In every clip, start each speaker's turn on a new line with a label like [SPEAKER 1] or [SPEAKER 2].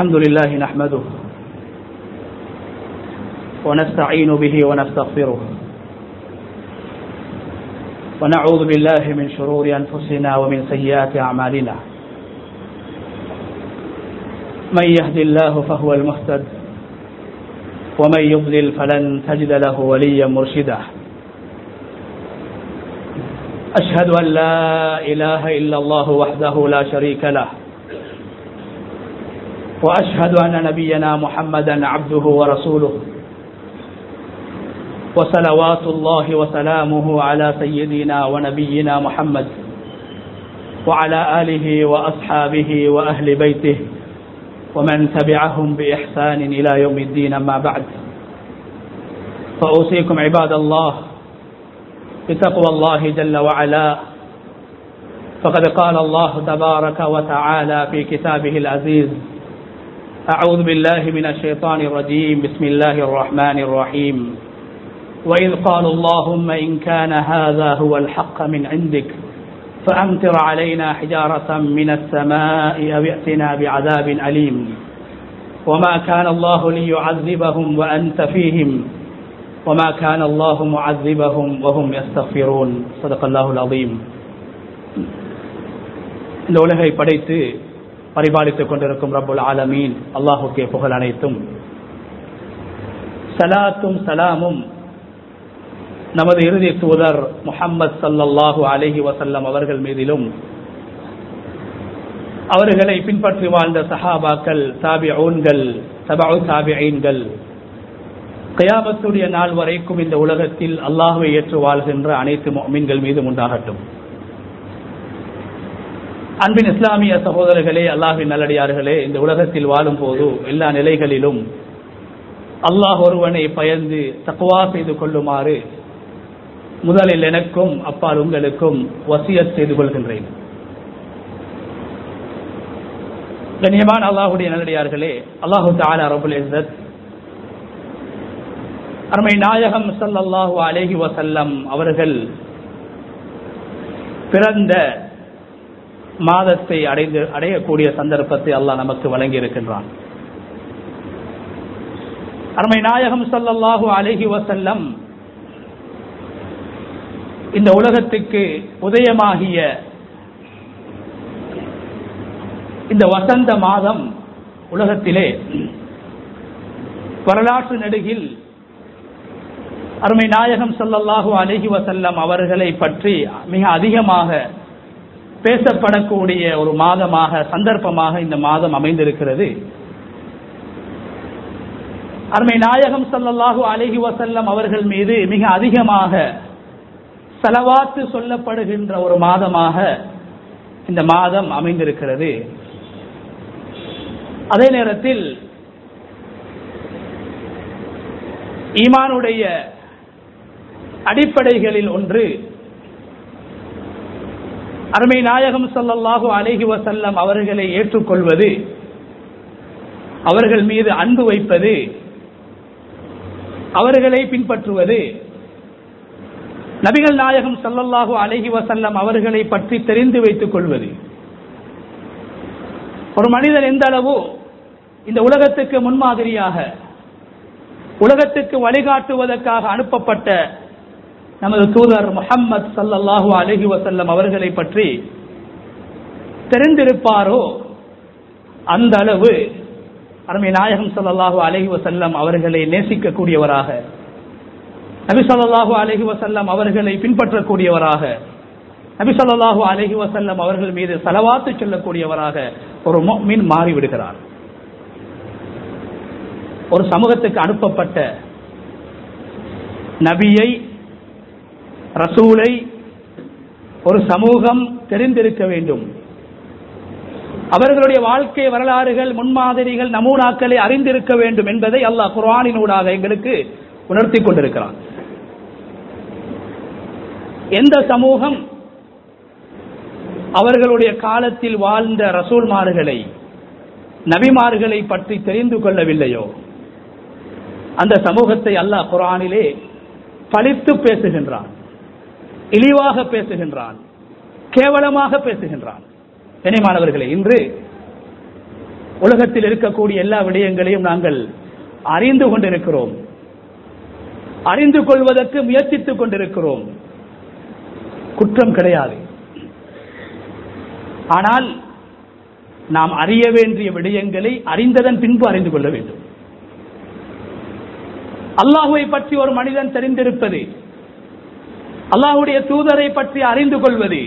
[SPEAKER 1] الحمد لله نحمده ونستعين به ونستغفره ونعوذ بالله من شرور أنفسنا ومن سيئات أعمالنا من يهد الله فهو المهتد ومن يضلل فلن تجد له وليا مرشدا أشهد أن لا إله إلا الله وحده لا شريك له وأشهد أن نبينا محمدا عبده ورسوله وصلوات الله وسلامه على سيدنا ونبينا محمد وعلى آله وأصحابه وأهل بيته ومن تبعهم بإحسان إلى يوم الدين أما بعد فأوصيكم عباد الله بتقوى الله جل وعلا فقد قال الله تبارك وتعالى في كتابه العزيز أعوذ بالله من الشيطان الرجيم بسم الله الرحمن الرحيم وإذ قالوا اللهم إن كان هذا هو الحق من عندك فأمطر علينا حجارة من السماء أو ائتنا بعذاب أليم وما كان الله ليعذبهم وأنت فيهم وما كان الله معذبهم وهم يستغفرون صدق الله العظيم இந்த உலகை படைத்து பரிபாலித்துக் கொண்டிருக்கும் ரப்புல் ஆலமீன் அல்லாஹுக்கே புகழ் அனைத்தும் சலாத்தும் சலாமும் நமது இறுதி தூதர் முஹம்மது சல்லல்லாஹு அலஹி வசல்லம் அவர்கள் மீதிலும் அவர்களை பின்பற்றி வாழ்ந்த சஹாபாக்கள் தாபி ஊன்கள் தபு தாபிஐன்கள் கயாமத்துடைய நாள் வரைக்கும் இந்த உலகத்தில் அல்லாஹுவை ஏற்று வாழ்கின்ற அனைத்து மீன்கள் மீதும் உண்டாகட்டும் அன்பின் இஸ்லாமிய சகோதரர்களே அல்லாஹின் நல்லடியார்களே இந்த உலகத்தில் வாழும் போது எல்லா நிலைகளிலும் அல்லாஹ் ஒருவனை பயந்து தக்குவா செய்து கொள்ளுமாறு முதலில் எனக்கும் அப்பால் உங்களுக்கும் வசியத் செய்து கொள்கின்றேன் கண்ணியமான அல்லாஹுடைய நல்லடியார்களே அல்லாஹு தாலா ரபுல் இஸ்ஸத் அருமை நாயகம் சல்லல்லாஹு அலேஹி வசல்லம் அவர்கள் பிறந்த மாதத்தை அடைந்து அடையக்கூடிய சந்தர்ப்பத்தை அல்லாஹ் நமக்கு வழங்கி இருக்கின்றான் அருமை நாயகம் சல்லல்லாஹு அலேஹி வசல்லம் இந்த உலகத்துக்கு உதயமாகிய இந்த வசந்த மாதம் உலகத்திலே வரலாற்று நெடுகில் அருமை நாயகம் சல்லல்லாஹு அலஹி வசல்லம் அவர்களை பற்றி மிக அதிகமாக பேசப்படக்கூடிய ஒரு மாதமாக சந்தர்ப்பமாக இந்த மாதம் அமைந்திருக்கிறது அருமை நாயகம் சல்லல்லாஹு அலஹி வசல்லம் அவர்கள் மீது மிக அதிகமாக செலவாத்து சொல்லப்படுகின்ற ஒரு மாதமாக இந்த மாதம் அமைந்திருக்கிறது அதே நேரத்தில் ஈமானுடைய அடிப்படைகளில் ஒன்று அருமை நாயகம் சல்லல்லாஹு அலஹி வசல்லம் அவர்களை ஏற்றுக்கொள்வது அவர்கள் மீது அன்பு வைப்பது அவர்களை பின்பற்றுவது நபிகள் நாயகம் சல்லல்லாஹு அலஹி வசல்லம் அவர்களை பற்றி தெரிந்து வைத்துக் கொள்வது ஒரு மனிதன் எந்த அளவு இந்த உலகத்துக்கு முன்மாதிரியாக உலகத்துக்கு வழிகாட்டுவதற்காக அனுப்பப்பட்ட நமது தூதர் முகம்மது சல்லல்லாஹு அலஹி வசல்லம் அவர்களை பற்றி தெரிந்திருப்பாரோ அந்த அளவு அருமை நாயகம் சல்லாஹூ அலஹி வசல்லம் அவர்களை நேசிக்கக்கூடியவராக நபி சொல்லாஹூ அலஹி வசல்லம் அவர்களை பின்பற்றக்கூடியவராக நபி சொல்லாஹூ அலஹி வசல்லம் அவர்கள் மீது செலவாத்து சொல்லக்கூடியவராக ஒரு மீன் மாறிவிடுகிறார் ஒரு சமூகத்துக்கு அனுப்பப்பட்ட நபியை ரசூலை ஒரு சமூகம் தெரிந்திருக்க வேண்டும் அவர்களுடைய வாழ்க்கை வரலாறுகள் முன்மாதிரிகள் நமூனாக்களை அறிந்திருக்க வேண்டும் என்பதை அல்லாஹ் குர்ஆனினூடாக எங்களுக்கு உணர்த்தி கொண்டிருக்கிறான் எந்த சமூகம் அவர்களுடைய காலத்தில் வாழ்ந்த ரசூல்மார்களை நபிமார்களை பற்றி தெரிந்து கொள்ளவில்லையோ அந்த சமூகத்தை அல்லாஹ் குரானிலே பழித்து பேசுகின்றான் இழிவாக பேசுகின்றான் கேவலமாக பேசுகின்றான் கனிமானவர்களே இன்று உலகத்தில் இருக்கக்கூடிய எல்லா விடயங்களையும் நாங்கள் அறிந்து கொண்டிருக்கிறோம் அறிந்து கொள்வதற்கு முயற்சித்துக் கொண்டிருக்கிறோம் குற்றம் கிடையாது ஆனால் நாம் அறிய வேண்டிய விடயங்களை அறிந்ததன் பின்பு அறிந்து கொள்ள வேண்டும் அல்லாஹுவை பற்றி ஒரு மனிதன் தெரிந்திருப்பது அல்லாஹுடைய தூதரை பற்றி அறிந்து கொள்வது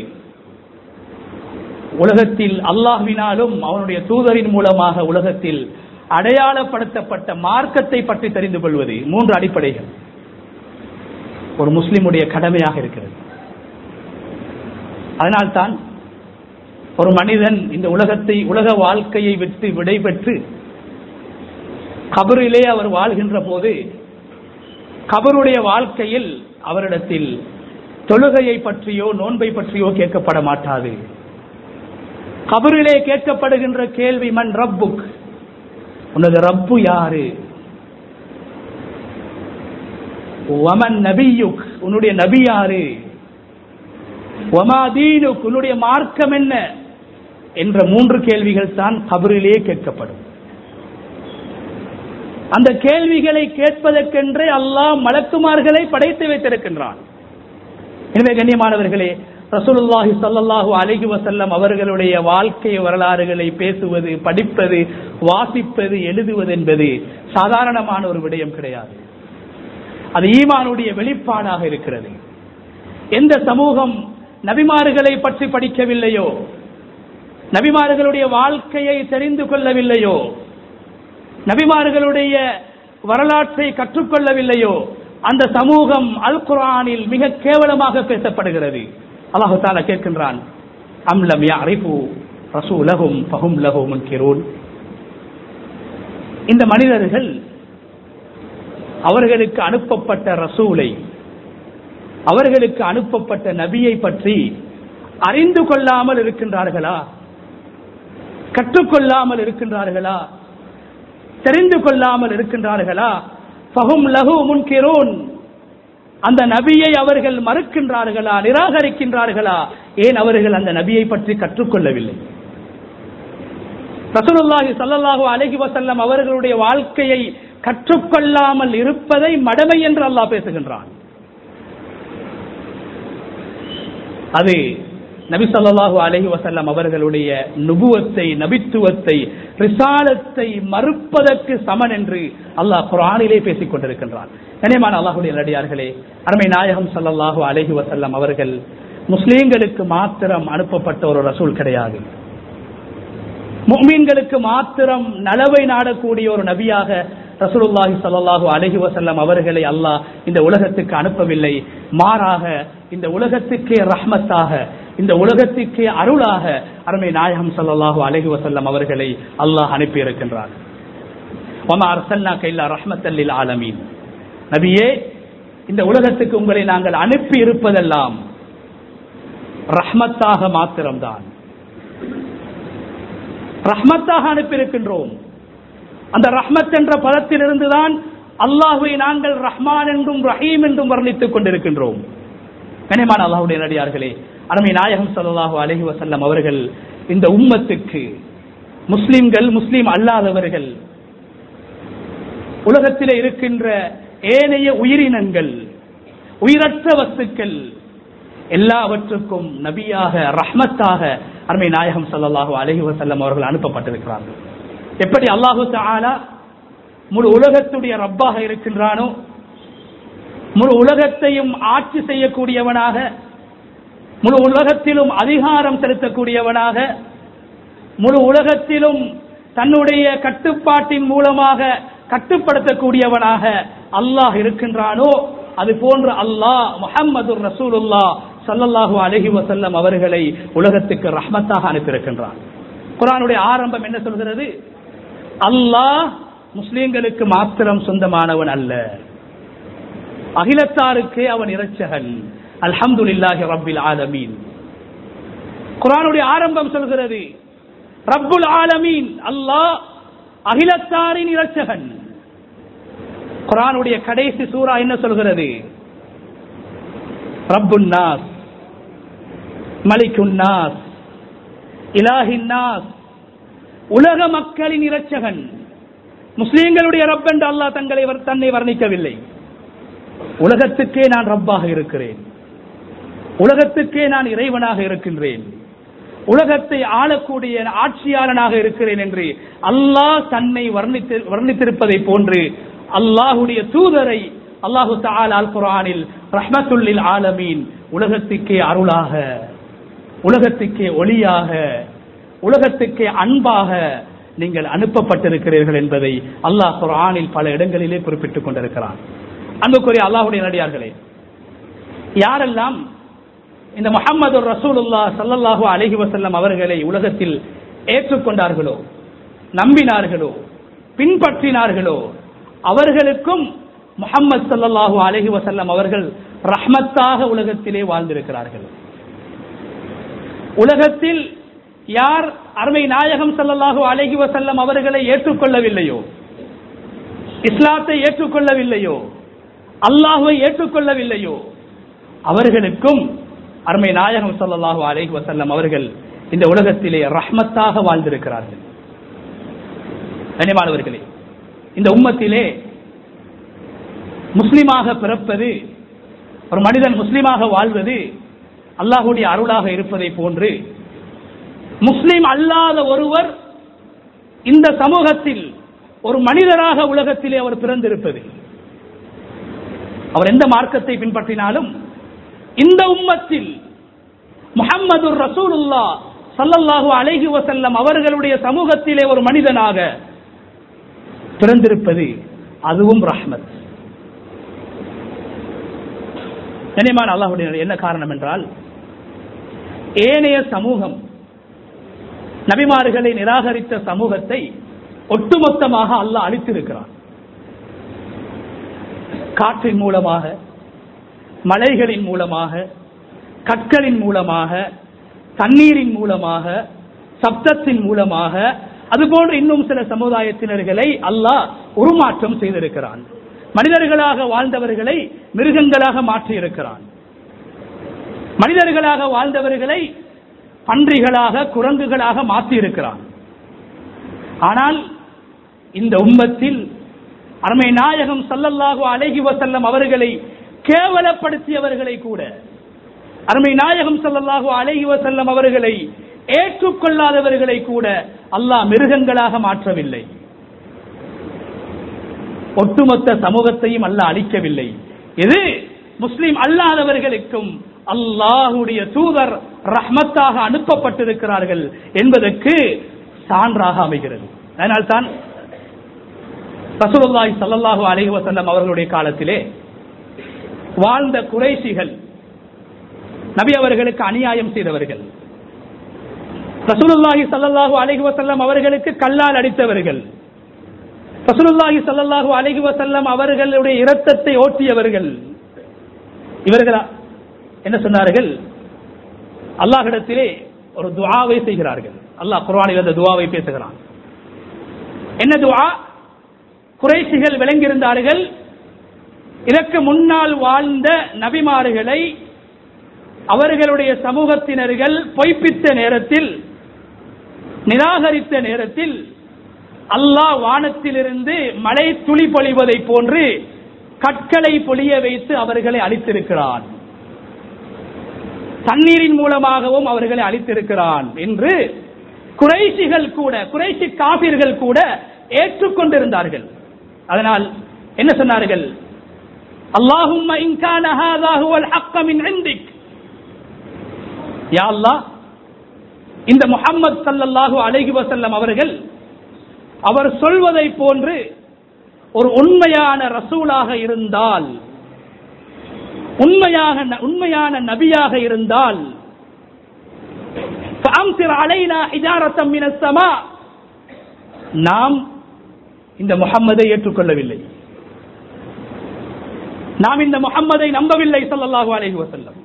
[SPEAKER 1] உலகத்தில் அல்லாஹ்வினாலும் அவனுடைய தூதரின் மூலமாக உலகத்தில் அடையாளப்படுத்தப்பட்ட மார்க்கத்தை பற்றி தெரிந்து கொள்வது மூன்று அடிப்படைகள் ஒரு முஸ்லிமுடைய கடமையாக இருக்கிறது அதனால்தான் ஒரு மனிதன் இந்த உலகத்தை உலக வாழ்க்கையை விட்டு விடைபெற்று கபரிலே அவர் வாழ்கின்ற போது கபருடைய வாழ்க்கையில் அவரிடத்தில் தொழுகையை பற்றியோ நோன்பை பற்றியோ கேட்கப்பட மாட்டாது கபரிலே கேட்கப்படுகின்ற கேள்வி மண் ரப்புக் உனது ரப்பு யாரு ஒமன் நபியுக் உன்னுடைய நபி யாரு ஒமா தீனுக் உன்னுடைய மார்க்கம் என்ன என்ற மூன்று கேள்விகள் தான் கபரிலே கேட்கப்படும் அந்த கேள்விகளை கேட்பதற்கென்றே அல்லாஹ் மலக்குமார்களை படைத்து வைத்திருக்கின்றான் எனவே கண்ணியமானவர்களே ரசூலுல்லாஹி ஸல்லல்லாஹு அலைஹி வஸல்லம் அவர்களுடைய வாழ்க்கை வரலாறுகளை பேசுவது படிப்பது வாசிப்பது எழுதுவது என்பது சாதாரணமான ஒரு விடயம் கிடையாது அது ஈமானுடைய வெளிப்பாடாக இருக்கிறது எந்த சமூகம் நபிமார்களை பற்றி படிக்கவில்லையோ நபிமார்களுடைய வாழ்க்கையை தெரிந்து கொள்ளவில்லையோ நபிமார்களுடைய வரலாற்றை கற்றுக்கொள்ளவில்லையோ அந்த சமூகம் அல் குரானில் மிக கேவலமாக பேசப்படுகிறது அல்லாஹு தாலா கேட்கின்றான் அம்லம் யாரிஃபு ரசூலஹும் ஃபஹும் லஹு முன்கிரூன் இந்த மனிதர்கள் அவர்களுக்கு அனுப்பப்பட்ட ரசூலை அவர்களுக்கு அனுப்பப்பட்ட நபியை பற்றி அறிந்து கொள்ளாமல் இருக்கின்றார்களா கற்றுக்கொள்ளாமல் இருக்கின்றார்களா தெரிந்து கொள்ளாமல் இருக்கின்றார்களா ஃபஹும் லஹு முன்கிரூன் அந்த நபியை அவர்கள் மறுக்கின்றார்களா நிராகரிக்கின்றார்களா ஏன் அவர்கள் அந்த நபியை பற்றி கற்றுக்கொள்ளவில்லை ரசூலுல்லாஹி ஸல்லல்லாஹு அலைஹி வஸல்லம் அவர்களுடைய வாழ்க்கையை கற்றுக்கொள்ளாமல் இருப்பதை மடமை என்று அல்லாஹ் பேசுகின்றான் அது நபி ஸல்லல்லாஹு அலைஹி வஸல்லம் அவர்களுடைய நுபுவத்தை நபித்துவத்தை ரிசாலத்தை மறுப்பதற்கு சமன் என்று அல்லாஹ் குர்ஆனிலே பேசிக் கொண்டிருக்கின்றான் கனியமான அல்லாஹ்வுடைய நல்லடியார்களே அருமை நாயகம் ஸல்லல்லாஹு அலைஹி வஸல்லம் அவர்கள் முஸ்லீம்களுக்கு மாத்திரம் அனுப்பப்பட்ட ஒரு ரசூல் கிடையாது முஃமின்களுக்கு மாத்திரம் நலவை நாடக்கூடிய ஒரு நபியாக ரசூலுல்லாஹி ஸல்லல்லாஹு அலைஹி வஸல்லம் அவர்களை அல்லாஹ் இந்த உலகத்துக்கு அனுப்பவில்லை மாறாக இந்த உலகத்துக்கே ரஹ்மத்தாக இந்த உலகத்துக்கே அருளாக அருமை நாயகம் ஸல்லல்லாஹு அலைஹி வஸல்லம் அவர்களை அல்லாஹ் அனுப்பி இருக்கின்றார் வமா அர்சல்னாக இல்லா ரஹ்மத்தல் லில் ஆலமீன் நபியே இந்த உலகத்துக்கு உங்களை நாங்கள் அனுப்பி இருப்பதெல்லாம் ரஹ்மத்தாக மாத்திரம்தான் ரஹ்மத்தாக அனுப்பியிருக்கின்றோம் அந்த ரஹ்மத் என்ற பதத்திலிருந்து தான் அல்லாஹுவை நாங்கள் ரஹ்மான் என்றும் ரஹீம் என்றும் வர்ணித்துக் கொண்டிருக்கின்றோம் கனிமான அல்லாஹுடைய நடிகார்களே அருமை நாயகம் ஸல்லல்லாஹு அலைஹி வஸல்லம் அவர்கள் இந்த உம்மத்துக்கு முஸ்லிம்கள் முஸ்லிம் அல்லாதவர்கள் உலகத்திலே இருக்கின்ற ஏனைய உயிரினங்கள் உயிரற்ற வஸ்துக்கள் எல்லாவற்றுக்கும் நபியாக ரஹ்மத்தாக அருமை நாயகம் ஸல்லல்லாஹு அலைஹி வஸல்லம் அவர்கள் அனுப்பப்பட்டிருக்கிறார்கள் எப்படி அல்லாஹு தஆலா முழு உலகத்துடைய ரப்பாக இருக்கின்றானோ முழு உலகத்தையும் ஆட்சி செய்யக்கூடியவனாக முழு உலகத்திலும் அதிகாரம் செலுத்தக்கூடியவனாக முழு உலகத்திலும் தன்னுடைய கட்டுப்பாட்டின் மூலமாக கட்டுப்படுத்தக்கூடியவனாக அல்லாஹ் இருக்கின்றானோ அது போன்று அல்லாஹ் முஹம்மது ரசூலுல்லா சல்லல்லாஹு அலஹி வசல்லம் அவர்களை உலகத்துக்கு ரஹ்மத்தாக அனுப்பியிருக்கின்றான் குரானுடைய ஆரம்பம் என்ன சொல்கிறது அல்லாஹ் முஸ்லிம்களுக்கு மாத்திரம் சொந்தமானவன் அல்ல அகிலத்தாருக்கு அவன் இரட்சகன் அல்ஹம்துலில்லாஹி ரப்பில் ஆலமீன் குரானுடைய ஆரம்பம் சொல்கிறது ரப்புல் ஆலமீன் அல்லாஹ் அகிலத்தாரின் இரட்சகன் குரானுடைய கடைசி சூரா என்ன சொல்கிறது ரப்புன் நாஸ் மலிக்குன் நாஸ் இலாஹின் நாஸ் உலக மக்களின் இரட்சகன் முஸ்லீம்களுடைய ரப் என்று அல்லாஹ் தங்களை தன்னை வர்ணிக்கவில்லை உலகத்துக்கே நான் ரப்பாக இருக்கிறேன் உலகத்துக்கே நான் இறைவனாக இருக்கின்றேன் உலகத்தை ஆளக்கூடிய ஆட்சியாளனாக இருக்கிறேன் என்று அல்லாஹ் தன்னை வர்ணித்து வர்ணித்திருப்பதை போன்று அல்லாஹுடைய தூதரை அல்லாஹு தால் அல் குரானில் ரஹ்மத்துல்லில் ஆலமீன் உலகத்துக்கே அருளாக உலகத்துக்கே ஒளியாக உலகத்துக்கே அன்பாக நீங்கள் அனுப்பப்பட்டிருக்கிறீர்கள் என்பதை அல்லாஹ் குரானில் பல இடங்களிலே குறிப்பிட்டுக் கொண்டிருக்கிறான் அன்புக்குரிய அல்லாஹுடைய நடிகார்களே யாரெல்லாம் இந்த முகமது ரசூலுல்லா சல்லல்லாஹு அலஹி வசல்லம் அவர்களை உலகத்தில் ஏற்றுக்கொண்டார்களோ நம்பினார்களோ பின்பற்றினார்களோ அவர்களுக்கும் முகம்மது சல்லல்லாஹு அலஹி வசல்லம் அவர்கள் ரஹ்மத்தாக உலகத்திலே வாழ்ந்திருக்கிறார்கள் உலகத்தில் யார் அருமை நாயகம் சல்லல்லாஹு அலஹி வசல்லம் அவர்களை ஏற்றுக்கொள்ளவில்லையோ இஸ்லாத்தை ஏற்றுக்கொள்ளவில்லையோ அல்லாஹுவை ஏற்றுக்கொள்ளவில்லையோ அவர்களுக்கும் அருமை நாயகம் சல்லாஹு அலைஹி வசல்லம் அவர்கள் இந்த உலகத்திலே ரஹ்மத்தாக வாழ்ந்திருக்கிறார்கள் கனிமானவர்களே இந்த உம்மத்திலே முஸ்லிமாக பிறப்பது ஒரு மனிதன் முஸ்லிமாக வாழ்வது அல்லாஹுடைய அருளாக இருப்பதை போன்று முஸ்லிம் அல்லாத ஒருவர் இந்த சமூகத்தில் ஒரு மனிதராக உலகத்திலே அவர் பிறந்திருப்பது அவர் எந்த மார்க்கத்தை பின்பற்றினாலும் இந்த உம்மத்தில் முகம்மது ரசூலுல்லா சல்லல்லாஹு அலைஹி வசல்லம் அவர்களுடைய சமூகத்திலே ஒரு மனிதனாக பிறந்திருப்பது அதுவும் ரஹ்மத் கனிமான் அல்லாஹுடைய என்ன காரணம் என்றால் ஏனைய சமூகம் நபிமார்களை நிராகரித்த சமூகத்தை ஒட்டுமொத்தமாக அல்லாஹ் அழித்திருக்கிறான் காற்றின் மூலமாக மலைகளின் மூலமாக கற்களின் மூலமாக தண்ணீரின் மூலமாக சப்தத்தின் மூலமாக அதுபோன்று இன்னும் சில சமுதாயத்தினர்களை அல்லாஹ் உருமாற்றம் செய்திருக்கிறான் மனிதர்களாக வாழ்ந்தவர்களை மிருகங்களாக மாற்றியிருக்கிறான் மனிதர்களாக வாழ்ந்தவர்களை பன்றிகளாக குரங்குகளாக மாற்றியிருக்கிறான் ஆனால் இந்த உம்மத்தில் அருமை நாயகம் சல்லல்லாஹு அலைஹி வசல்லம் அவர்களை கேவலப்படுத்தியவர்களை கூட அருமை நாயகம் சல்லல்லாஹு அலைஹி வசல்லம் அவர்களை ஏற்றுக்கொள்ளாதவர்களை கூட அல்லாஹ் மிருகங்களாக மாற்றவில்லை ஒட்டுமொத்த சமூகத்தையும் அல்லாஹ் அழிக்கவில்லை இது முஸ்லிம் அல்லாதவர்களுக்கும் அல்லாஹுடைய தூதர் ரஹ்மத்தாக அனுப்பப்பட்டிருக்கிறார்கள் என்பதற்கு சான்றாக அமைகிறது அதனால்தான் ரசூலுல்லாஹி ஸல்லல்லாஹு அலைஹி வஸல்லம் அவர்களுடைய காலத்திலே வாழ்ந்த குறைஷிகள் நபி அவர்களுக்கு அநியாயம் செய்தவர்கள் ரசூலுல்லாஹி ஸல்லல்லாஹு அலைஹி வஸல்லம் அவர்களுக்கு கல்லால் அடித்தவர்கள் ரசூலுல்லாஹி ஸல்லல்லாஹு அலைஹி வஸல்லம் அவர்களுடைய இரத்தத்தை ஓட்டியவர்கள் இவர்கள் என்ன சொன்னார்கள் அல்லாஹ்விடத்திலே ஒரு துஆவை செய்கிறார்கள் அல்லாஹ் குர்ஆனில் அந்த துஆவை பேசுகிறான் என்ன துஆ குறைசிகள் விளங்கியிருந்தார்கள் இதற்கு முன்னால் வாழ்ந்த நபிமார்களை அவர்களுடைய சமூகத்தினர்கள் பொய்ப்பித்த நேரத்தில் நிராகரித்த நேரத்தில் அல்லாஹ் வானத்திலிருந்து மழை துளி பொழிவதை போன்று கற்களை பொழிய வைத்து அவர்களை அழித்திருக்கிறான் தண்ணீரின் மூலமாகவும் அவர்களை அழித்திருக்கிறான் என்று குறைசிகள் கூட குறைசி காபிர்கள் கூட ஏற்றுக்கொண்டிருந்தார்கள் அதனால் என்ன சொன்னார்கள் அல்லாஹும்ம இன்கான ஹாதா ஹுவல் ஹக்க மின் இந்திக் யா அல்லாஹ் இந்த முஹம்மது ஸல்லல்லாஹு அலைஹி வஸல்லம் அவர்கள் அவர் சொல்வதை போன்று ஒரு உண்மையான ரசூலாக இருந்தால் உண்மையாக உண்மையான நபியாக இருந்தால் فأمطر علينا حجارة من السماء நாம் இந்த முகம்மதை ஏற்றுக்கொள்ளவில்லை நாம் இந்த முகம்மதை நம்பவில்லை ஸல்லல்லாஹு அலைஹி வஸல்லம்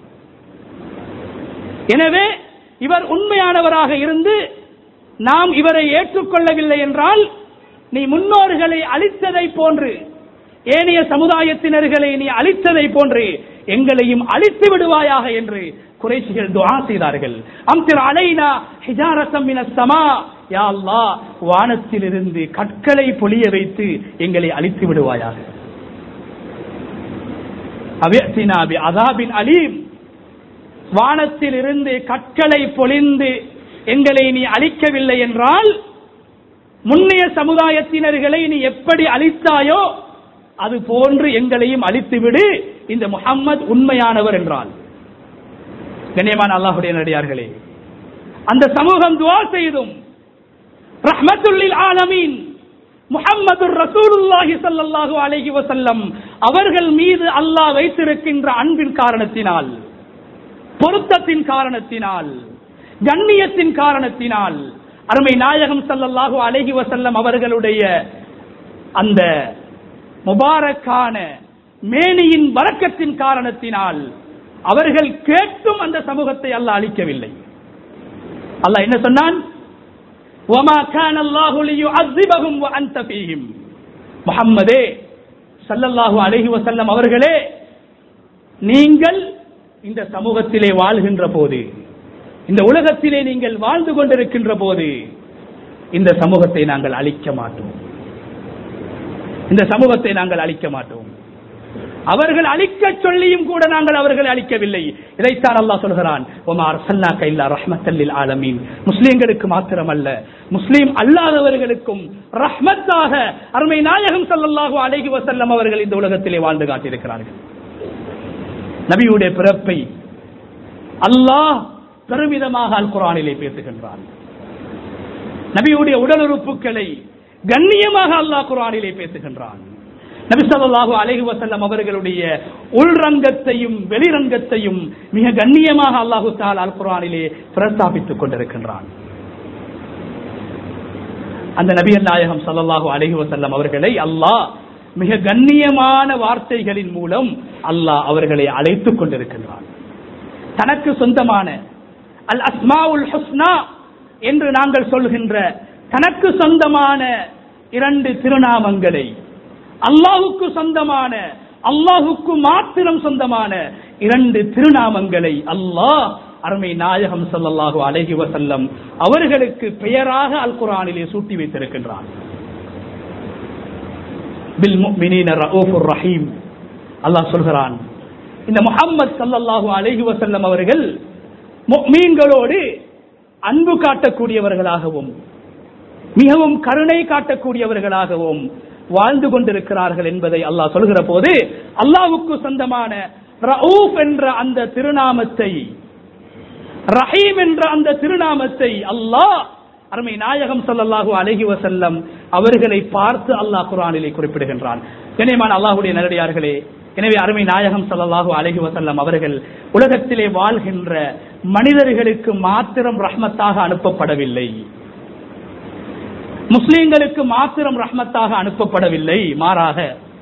[SPEAKER 1] எனவே இவர் உண்மையானவராக இருந்து நாம் இவரை ஏற்றுக்கொள்ளவில்லை என்றால் நீ முன்னோர்களை அழித்ததை போன்று ஏனைய சமுதாயத்தினர்களை நீ அழித்ததை போன்று எங்களையும் அழித்து விடுவாயாக என்று குறைசிகள் துஆ செய்தார்கள் அம்திர் அலைனா ஹிஜாரத்தம் மின சமா யா அல்லாஹ் வானத்திலிருந்து கற்களை பொழிய வைத்து எங்களை அழித்து விடுவாயாக அவ்யத்தினா பி அதாபின் அலீம் வானத்தில் இருந்து கற்களை பொழிந்து எங்களை நீ அழிக்கவில்லை என்றால் முன்னைய சமுதாயத்தினர்களை நீ எப்படி அழித்தாயோ அது போன்று எங்களையும் அழித்துவிடு இந்த முகம்மது உண்மையானவர் என்றால் கண்ணியமான அல்லாஹுடைய நடிகார்களே அந்த சமூகம் துவா செய்தும் ரஹ்மத்துல்லில் ஆலமீன் முஹம்மது ரசூலுல்லாஹி ஸல்லல்லாஹு அலைஹி வஸல்லம் அவர்கள் மீது அல்லாஹ் வைத்திருக்கின்ற அன்பின் காரணத்தினால் பொருத்தத்தின் காரணத்தினால் கண்ணியத்தின் காரணத்தினால் அருமை நாயகம் ஸல்லல்லாஹு அலைஹி வஸல்லம் அவர்களுடைய அந்த முபாரக்கான மேனியின் வரக்கத்தின் காரணத்தினால் அவர்கள் கேட்டும் அந்த சமூகத்தை அல்லாஹ் அளிக்கவில்லை அல்லாஹ் என்ன சொன்னான் وما كان الله ليعذبهم وانت فيهم முஹம்மதே ஸல்லல்லாஹு அலைஹி வஸல்லம் அவர்களே நீங்கள் இந்த சமூகத்திலே வாழ்கின்ற போது இந்த உலகத்திலே நீங்கள் வாழ்ந்து கொண்டிருக்கின்ற போது இந்த சமூகத்தை நாங்கள் அழிக்க மாட்டோம் இந்த சமூகத்தை நாங்கள் அழிக்க மாட்டோம் அவர்கள் அழிக்க சொல்லியும் கூட நாங்கள் அவர்களை அழிக்கவில்லை இதைத்தான் அல்லாஹ் சொல்கிறான் ஒமார் சல்லா கைல்லா ரஹ்மத்தல்லில் ஆலமீன் முஸ்லீம்களுக்கு மாத்திரமல்ல முஸ்லீம் அல்லாதவர்களுக்கும் ரஹ்மத்தாக அருமை நாயகம் ஸல்லல்லாஹு அலைஹி வஸல்லம் அவர்கள் இந்த உலகத்திலே வாழ்ந்து காட்டியிருக்கிறார்கள் நபியுடைய பிறப்பை அல்லாஹ் பெருமிதமாக அல் குரானிலே பேசுகின்றான் நபியுடைய உடல் உறுப்புகளை கண்ணியமாக அல்லாஹ் குரானிலே பேசுகின்றான் நபி ஸல்லல்லாஹு அலைஹி வஸல்லம் அவர்களுடைய உள்ரங்கத்தையும் வெளிரங்கத்தையும் மிக கண்ணியமாக அல்லாஹு தஆலா அல் குர்ஆனிலே பிரஸ்தாபித்துக் கொண்டிருக்கின்றான் அந்த நபியல் நாயகம் ஸல்லல்லாஹு அலைஹி வஸல்லம் அவர்களை அல்லாஹ் மிக கண்ணியமான வார்த்தைகளின் மூலம் அல்லாஹ் அவர்களை அழைத்துக் கொண்டிருக்கின்றான் தனக்கு சொந்தமான அல் அஸ்மாவுல் ஹுஸ்னா என்று நாங்கள் சொல்கின்ற தனக்கு சொந்தமான இரண்டு திருநாமங்களை அல்லாஹுக்கு சொந்தமான அல்லாஹுக்கு மாத்திரம் சொந்தமான இரண்டு திருநாமங்களை அல்லாஹ் அருமை நாயகம் ஸல்லல்லாஹு அலைஹி வஸல்லம் அவர்களுக்கு பெயராக அல் குர்ஆனிலே சூட்டி வைத்திருக்கின்றான் பில் முஃமினீன ரഊஃபுர் ரஹீம் அல்லாஹ் சொல்கிறான் இந்த முஹம்மது ஸல்லல்லாஹு அலைஹி வஸல்லம் அவர்கள் முஃமின்களோடு அன்பு காட்டக்கூடியவர்களாகவும் மிகவும் கருணை காட்டக்கூடியவர்களாகவும் வாழ்ந்து கொண்டிருக்கிறார்கள் என்பதை அல்லாஹ் சொல்கிற போது அல்லாவுக்கு சொந்தமான ரவுப் என்ற அந்த திருநாமத்தை ரஹீம் என்ற அந்த திருநாமத்தை அல்லாஹ் அருமை நாயகம் ஸல்லல்லாஹு அலைஹி வஸல்லம் அவர்களை பார்த்து அல்லாஹ் குர்ஆனிலே குறிப்பிடுகின்றான் கண்ணியமான அல்லாஹ்வுடைய நல்லடியார்களே எனவே அருமை நாயகம் ஸல்லல்லாஹு அலைஹி வஸல்லம் அவர்கள் உலகத்திலே வாழ்கின்ற மனிதர்களுக்கு மாத்திரம் ரஹ்மத்தாக அனுப்பப்படவில்லை முஸ்லிம்களுக்கு மாத்திரம் ரஹ்மத்தாக அனுப்பப்படவில்லை மாறாக